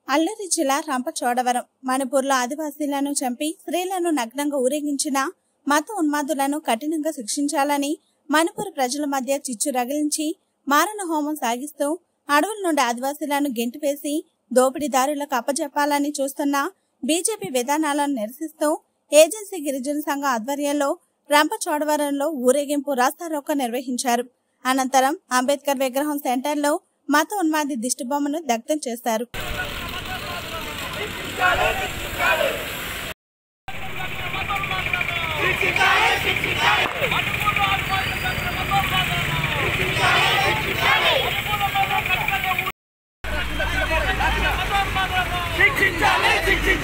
అల్లూరి జిల్లా రంపచోడవరం మణిపూర్లో ఆదివాసీలను చంపి స్త్రీలను నగ్నంగా ఊరేగించిన మత ఉన్మాదులను కఠినంగా శిక్షించాలని మణిపూర్ ప్రజల మధ్య చిచ్చు రగిలించి మారణ హోమం సాగిస్తూ అడవుల నుండి ఆదివాసీలను గెంటివేసి దోపిడీదారులకు అప్పజెప్పాలని చూస్తున్న బీజేపీ విధానాలను నిరసిస్తూ ఏజెన్సీ గిరిజన సంఘం ఆధ్వర్యంలో రంపచోడవరంలో ఊరేగింపు రాస్తారోకో నిర్వహించారు అనంతరం అంబేద్కర్ విగ్రహం సెంటర్లో మత ఉన్మాది దిష్టిబొమ్మను దగ్ధం చేశారు శిక్షించాలి శిక్షించాలి